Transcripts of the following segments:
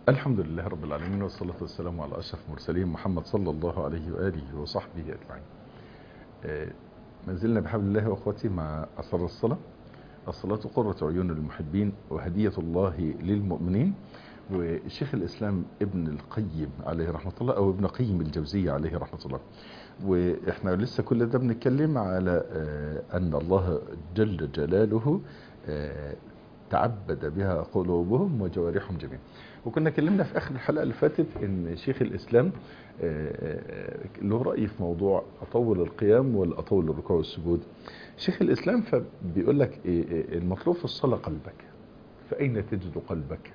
الحمد لله رب العالمين والصلاة والسلام على أشرف المرسلين محمد صلى الله عليه وآله وصحبه أجمعين آه، ما زلنا بحبل الله وأخواتي مع أسر الصلاة الصلاة قرة عيون المحبين وهدية الله للمؤمنين وشيخ الإسلام ابن القيم عليه رحمة الله أو ابن قيم الجوزية عليه رحمة الله وإحنا لسه كل ده بنتكلم على آه، أن الله جل جلاله آه، تعبد بها قلوبهم وجوارحهم جميعا وكنا اتكلمنا في اخر الحلقه اللي فاتت ان شيخ الاسلام آه، آه، له راي في موضوع اطول القيام ولا اطول الركوع والسجود شيخ الاسلام فبيقول لك إيه إيه المطلوب في الصلاه قلبك فاين تجد قلبك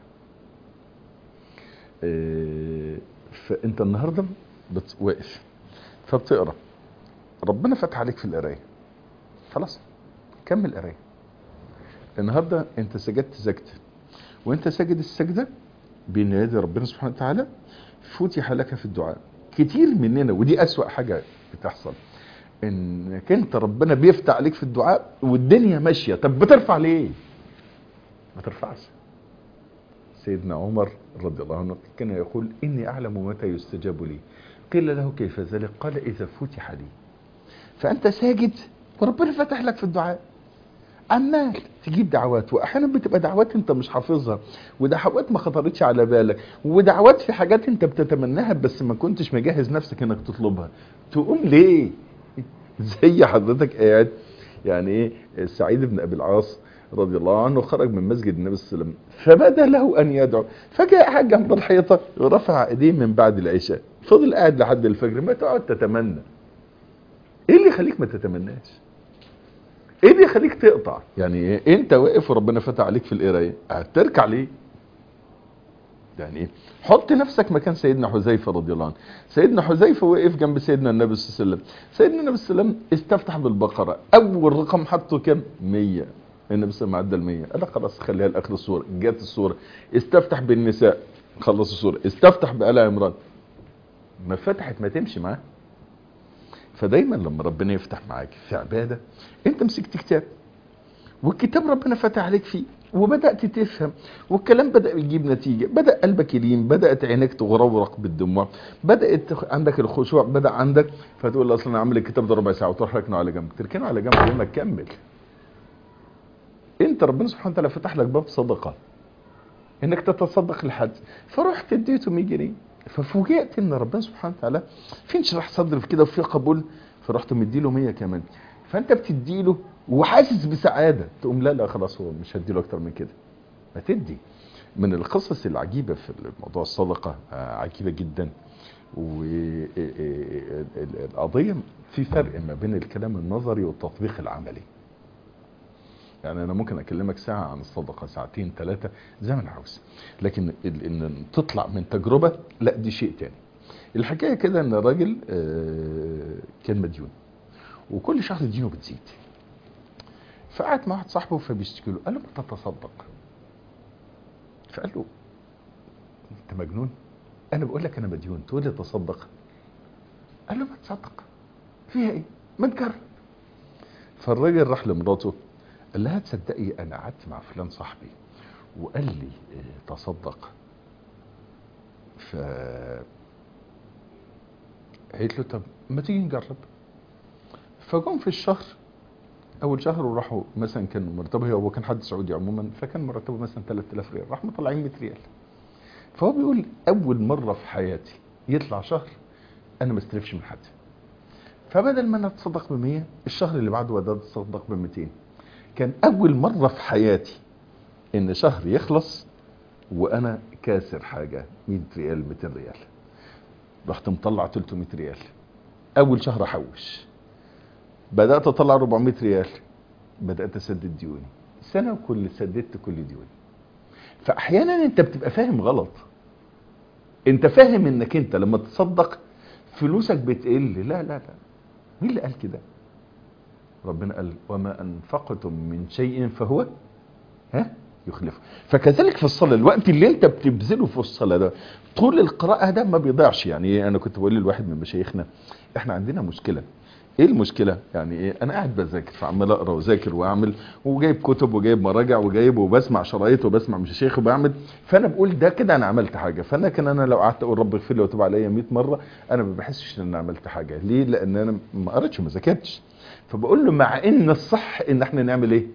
آه، فانت النهارده بت- واقف فبتقرا ربنا فتح عليك في القرايه خلاص كمل قرايه النهارده انت سجدت سجده وانت ساجد السجده بين يدي ربنا سبحانه وتعالى فتح لك في الدعاء كتير مننا ودي اسوأ حاجه بتحصل انك انت ربنا بيفتح عليك في الدعاء والدنيا ماشيه طب بترفع ليه ما ترفعش سيدنا عمر رضي الله عنه كان يقول اني اعلم متى يستجاب لي قيل له كيف ذلك قال اذا فتح لي فانت ساجد وربنا فتح لك في الدعاء عمال تجيب دعوات واحيانا بتبقى دعوات انت مش حافظها ودعوات ما خطرتش على بالك ودعوات في حاجات انت بتتمناها بس ما كنتش مجهز نفسك انك تطلبها تقوم ليه زي حضرتك قاعد يعني ايه سعيد بن ابي العاص رضي الله عنه خرج من مسجد النبي صلى الله عليه وسلم فبدا له ان يدعو فجاء حاجه جنب الحيطه ورفع ايديه من بعد العشاء فضل قاعد لحد الفجر ما تقعد تتمنى ايه اللي يخليك ما تتمناش ايه اللي يخليك تقطع يعني إيه؟ انت واقف وربنا فتح عليك في القرايه هتركع ليه يعني ايه حط نفسك مكان سيدنا حذيفه رضي الله عنه سيدنا حذيفه وقف جنب سيدنا النبي صلى الله عليه وسلم سيدنا النبي صلى الله عليه وسلم استفتح بالبقره اول رقم حطه كام 100 النبي صلى الله عليه وسلم عدى ال 100 قال لك خلاص خليها لاخر السوره جت السوره استفتح بالنساء خلص السوره استفتح بآل عمران ما فتحت ما تمشي معاه فدايما لما ربنا يفتح معاك في عباده انت مسكت كتاب والكتاب ربنا فتح عليك فيه وبدات تفهم والكلام بدا يجيب نتيجه بدا قلبك يلين بدات عينك تغرورق بالدموع بدات عندك الخشوع بدا عندك فتقول له اصلا انا عامل الكتاب ده ربع ساعه وتروح ركنه على جنب تركنه على جنب لما تكمل انت ربنا سبحانه وتعالى فتح لك باب صدقه انك تتصدق لحد فرحت اديته 100 جنيه ففوجئت ان ربنا سبحانه وتعالى في انشراح صدر في كده وفي قبول فرحت مديله 100 كمان فانت بتديله وحاسس بسعاده تقوم لا لا خلاص هو مش هديله اكتر من كده ما تدي من القصص العجيبه في موضوع الصدقه آه، عجيبه جدا والقضيه في فرق ما بين الكلام النظري والتطبيق العملي يعني انا ممكن اكلمك ساعه عن الصدقه ساعتين ثلاثه زي ما انا عاوز لكن ال- ان تطلع من تجربه لا دي شيء تاني الحكايه كده ان الراجل آه، كان مديون وكل شهر دينه بتزيد فقعد مع واحد صاحبه فبيشتكي له قال له ما تتصدق فقال له انت مجنون انا بقول لك انا مديون تقول لي تصدق قال له ما تصدق فيها ايه ما تجرب فالراجل راح لمراته قال لها تصدقي انا قعدت مع فلان صاحبي وقال لي اه، تصدق ف قالت له طب ما تيجي نجرب فجم في الشهر اول شهر وراحوا مثلا كان مرتبه هو كان حد سعودي عموما فكان مرتبه مثلا 3000 ريال راح مطلعين 100 ريال فهو بيقول اول مره في حياتي يطلع شهر انا ما استلفش من حد فبدل ما انا اتصدق ب 100 الشهر اللي بعده بدات اتصدق ب 200 كان اول مره في حياتي ان شهر يخلص وانا كاسر حاجه 100 ريال 200 ريال رحت مطلع 300 ريال اول شهر احوش بدات اطلع 400 ريال بدات اسدد ديوني سنه وكل سددت كل ديوني فاحيانا انت بتبقى فاهم غلط انت فاهم انك انت لما تصدق فلوسك بتقل لا لا لا مين اللي قال كده ربنا قال وما انفقتم من شيء فهو ها يخلفه فكذلك في الصلاه الوقت اللي انت بتبذله في الصلاه ده طول القراءه ده ما بيضيعش يعني انا كنت بقول لواحد من مشايخنا احنا عندنا مشكله ايه المشكله يعني ايه انا قاعد بذاكر فعمال اقرا وذاكر واعمل وجايب كتب وجايب مراجع وجايب وبسمع شرايط وبسمع مش شيخ وبعمل فانا بقول ده كده انا عملت حاجه فانا كان انا لو قعدت اقول رب اغفر لي وتوب عليا 100 مره انا ما بحسش ان انا عملت حاجه ليه لان انا ما قريتش وما ذاكرتش فبقول له مع ان الصح ان احنا نعمل ايه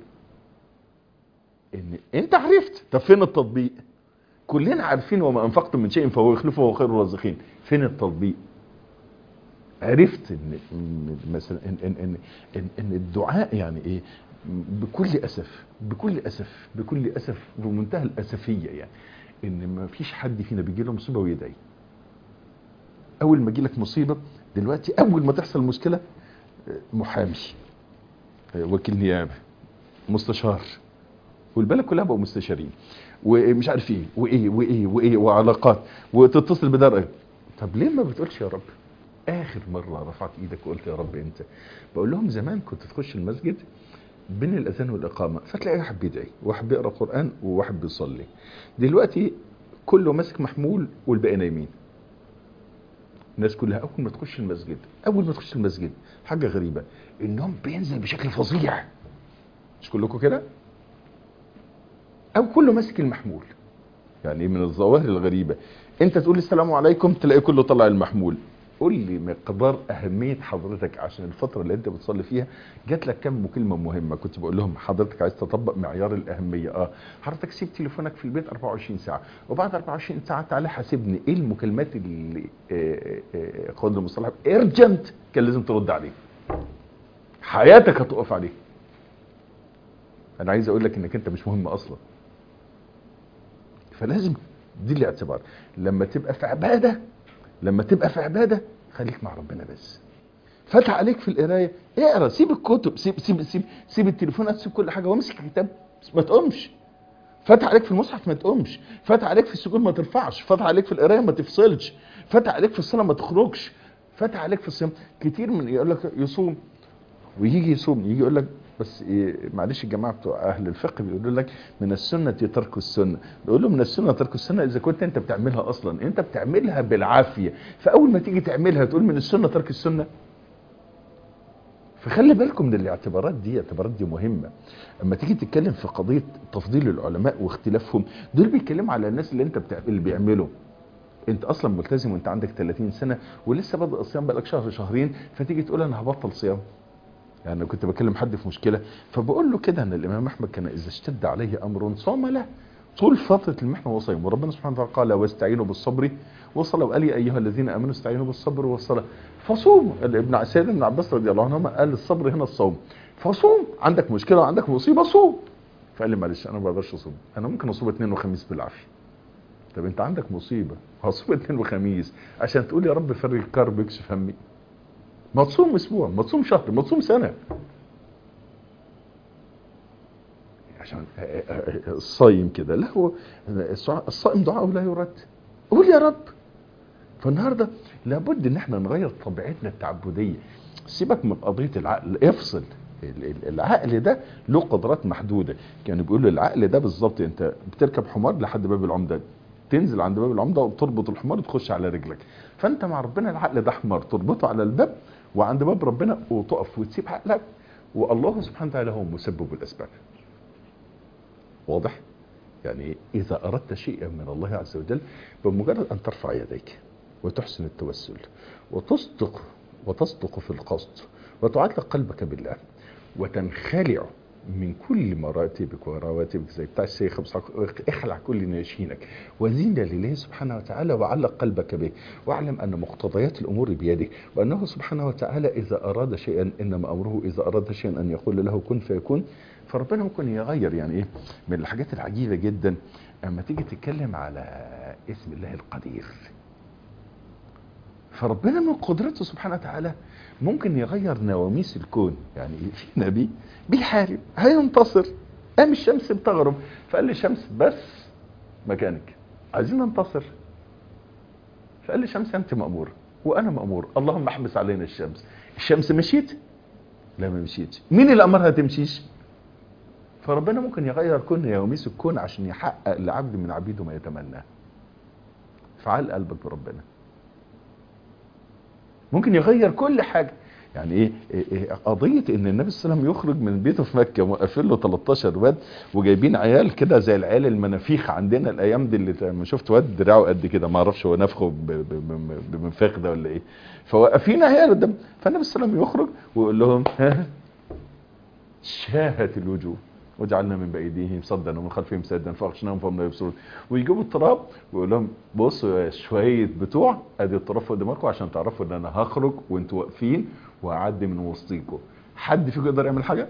ان انت عرفت طب فين التطبيق كلنا عارفين وما انفقتم من شيء فهو يخلفه وهو خير الرازقين فين التطبيق عرفت ان إن مثلا ان ان ان, إن, إن الدعاء يعني ايه بكل اسف بكل اسف بكل اسف بمنتهى الاسفيه يعني ان ما فيش حد فينا بيجي له مصيبه ويدعي اول ما يجي لك مصيبه دلوقتي اول ما تحصل مشكله محامي وكيل نيابه مستشار والبلد كلها بقوا مستشارين ومش عارف ايه وايه وايه وايه وعلاقات وتتصل بدار طب ليه ما بتقولش يا رب اخر مره رفعت ايدك وقلت يا رب انت بقول لهم زمان كنت تخش المسجد بين الاذان والاقامه فتلاقي واحد بيدعي وواحد بيقرا قران وواحد بيصلي دلوقتي كله ماسك محمول والباقي نايمين الناس كلها اول ما تخش المسجد اول ما تخش المسجد حاجه غريبه النوم بينزل بشكل فظيع مش كلكم كده او كله ماسك المحمول يعني من الظواهر الغريبه انت تقول السلام عليكم تلاقي كله طلع المحمول قول لي مقدار اهميه حضرتك عشان الفتره اللي انت بتصلي فيها جات لك كم مكالمه مهمه كنت بقول لهم حضرتك عايز تطبق معيار الاهميه اه حضرتك سيب تليفونك في البيت 24 ساعه وبعد 24 ساعه تعالى حاسبني ايه المكالمات اللي قول المصطلح ايرجنت كان لازم ترد عليه حياتك هتقف عليه انا عايز اقول لك انك انت مش مهم اصلا فلازم دي الاعتبار لما تبقى في عباده لما تبقى في عباده خليك مع ربنا بس فتح عليك في القرايه اقرا سيب الكتب سيب سيب سيب سيب التليفونات سيب كل حاجه وامسك كتاب ما تقومش فتح عليك في المصحف ما تقومش فتح عليك في السجود ما ترفعش فتح عليك في القرايه ما تفصلش فتح عليك في الصلاه ما تخرجش فتح عليك في الصيام كتير من يقول لك يصوم ويجي يصوم يجي يقول لك بس إيه معلش الجماعه بتوع اهل الفقه بيقولوا لك من السنه ترك السنه بيقول له من السنه ترك السنه اذا كنت انت بتعملها اصلا انت بتعملها بالعافيه فاول ما تيجي تعملها تقول من السنه ترك السنه فخلي بالكم من الاعتبارات دي الاعتبارات دي مهمه اما تيجي تتكلم في قضيه تفضيل العلماء واختلافهم دول بيتكلموا على الناس اللي انت بتعمل اللي بيعملوا انت اصلا ملتزم وانت عندك 30 سنه ولسه بادئ الصيام بقالك شهر شهرين فتيجي تقول انا هبطل صيام يعني كنت بكلم حد في مشكله فبقول له كده ان الامام احمد كان اذا اشتد عليه امر صام له طول فتره المحنه وهو صايم وربنا سبحانه وتعالى قال واستعينوا بالصبر والصلاه وقال يا ايها الذين امنوا استعينوا بالصبر والصلاه فصوم ابن سيدنا ابن عباس رضي الله عنهما قال الصبر هنا الصوم فصوم عندك مشكله وعندك مصيبه صوم فقال لي معلش انا ما بقدرش اصوم انا ممكن اصوم اثنين وخميس بالعافيه طب انت عندك مصيبه هصوم اثنين وخميس عشان تقول يا رب فرج الكرب اكشف همي ما تصوم اسبوع ما تصوم شهر ما تصوم سنه عشان الصايم كده لا هو الصائم دعاء لا يرد قول يا رب فالنهارده لابد ان احنا نغير طبيعتنا التعبديه سيبك من قضيه العقل افصل العقل ده له قدرات محدوده كانوا بيقولوا العقل ده بالظبط انت بتركب حمار لحد باب العمده تنزل عند باب العمده وتربط الحمار وتخش على رجلك فانت مع ربنا العقل ده حمار تربطه على الباب وعند باب ربنا وتقف وتسيب عقلك والله سبحانه وتعالى هو مسبب الاسباب واضح يعني اذا اردت شيئا من الله عز وجل بمجرد ان ترفع يديك وتحسن التوسل وتصدق وتصدق في القصد وتعلق قلبك بالله وتنخلع من كل مراتبك ورواتبك زي بتاع الشيخ اخلع كل ناشينك وزين لله سبحانه وتعالى وعلق قلبك به واعلم ان مقتضيات الامور بيده وانه سبحانه وتعالى اذا اراد شيئا انما امره اذا اراد شيئا ان يقول له كن فيكون فربنا ممكن يغير يعني ايه من الحاجات العجيبه جدا اما تيجي تتكلم على اسم الله القدير فربنا من قدرته سبحانه وتعالى ممكن يغير نواميس الكون يعني في نبي بيحارب هينتصر قام الشمس بتغرب فقال لي شمس بس مكانك عايزين ننتصر فقال لي شمس انت مأمور وانا مأمور اللهم احبس علينا الشمس الشمس مشيت لا ما مشيتش مين اللي امرها تمشيش فربنا ممكن يغير كل نواميس الكون عشان يحقق لعبد من عبيده ما يتمناه فعال قلبك بربنا ممكن يغير كل حاجة يعني ايه, إيه, إيه قضيه ان النبي صلى الله عليه وسلم يخرج من بيته في مكه وقافل له 13 واد وجايبين عيال كده زي العيال المنافيخ عندنا الايام دي اللي ما شفت واد دراعه قد كده ما اعرفش هو نفخه ب- ب- ب- بمنفاخ ده ولا ايه فواقفين عيال قدام فالنبي صلى الله عليه وسلم يخرج ويقول لهم ها شاهت الوجوه وجعلنا من بايديهم صدا ومن خلفهم سدا فاغشناهم فهم لا يبصرون ويجيبوا التراب ويقول لهم بصوا يا شويه بتوع ادي التراب فوق دماغكم عشان تعرفوا ان انا هخرج وانتوا واقفين وهعدي من وسطيكم حد فيكم يقدر يعمل حاجه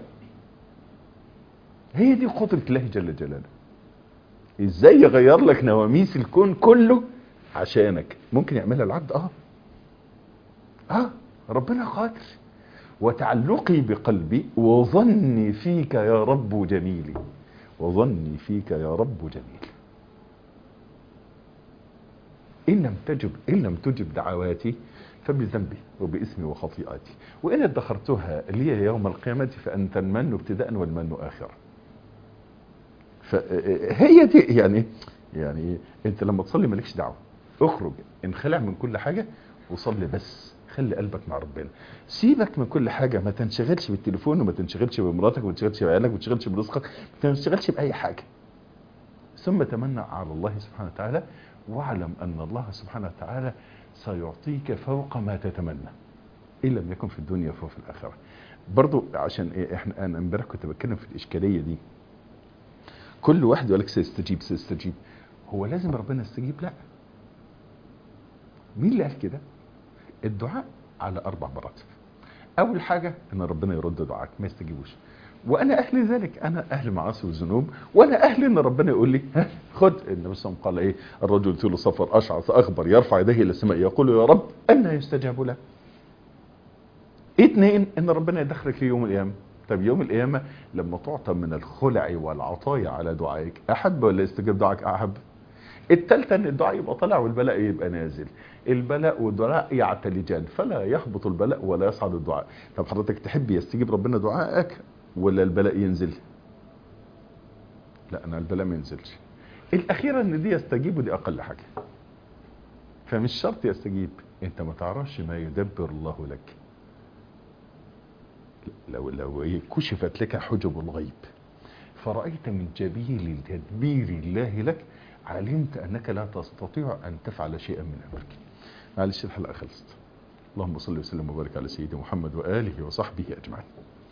هي دي قدره الله جل جلاله ازاي يغير لك نواميس الكون كله عشانك ممكن يعملها العبد اه اه ربنا قادر وتعلقي بقلبي وظني فيك يا رب جميلي وظني فيك يا رب جميل إن لم تجب إن لم تجب دعواتي فبذنبي وباسمي وخطيئتي وإن ادخرتها لي يوم القيامة فأنت المن ابتداء والمن آخرا فهي دي يعني يعني انت لما تصلي مالكش دعوه اخرج انخلع من كل حاجه وصلي بس خلي قلبك مع ربنا سيبك من كل حاجه ما تنشغلش بالتليفون وما تنشغلش بمراتك وما تنشغلش بعيالك وما تنشغلش برزقك ما تنشغلش باي حاجه ثم تمنى على الله سبحانه وتعالى واعلم ان الله سبحانه وتعالى سيعطيك فوق ما تتمنى ان لم يكن في الدنيا فهو في الاخره برضو عشان ايه احنا انا امبارح كنت بتكلم في الاشكاليه دي كل واحد يقول لك سيستجيب سيستجيب هو لازم ربنا يستجيب لا مين اللي قال كده الدعاء على اربع مراتب اول حاجه ان ربنا يرد دعاك ما يستجيبوش وانا اهل ذلك انا اهل معاصي والذنوب وانا اهل ان ربنا يقول لي ها خد النبي صلى الله عليه وسلم قال ايه الرجل طول صفر اشعث اخبر يرفع يديه الى السماء يقول يا رب ان يستجاب له اثنين ان ربنا يدخلك في يوم القيامه طب يوم القيامه لما تعطى من الخلع والعطايا على دعائك احب ولا يستجاب دعائك احب الثالثه ان الدعاء يبقى طالع والبلاء يبقى نازل البلاء والدعاء يعتلجان فلا يهبط البلاء ولا يصعد الدعاء طب حضرتك تحب يستجيب ربنا دعائك ولا البلاء ينزل لا انا البلاء ما ينزلش الاخيره ان دي يستجيب ودي اقل حاجه فمش شرط يستجيب انت ما تعرفش ما يدبر الله لك لو لو إيه كشفت لك حجب الغيب فرأيت من جبيل تدبير الله لك علمت أنك لا تستطيع أن تفعل شيئا من أمرك معلش الحلقة خلصت اللهم صل وسلم وبارك على سيدنا محمد وآله وصحبه أجمعين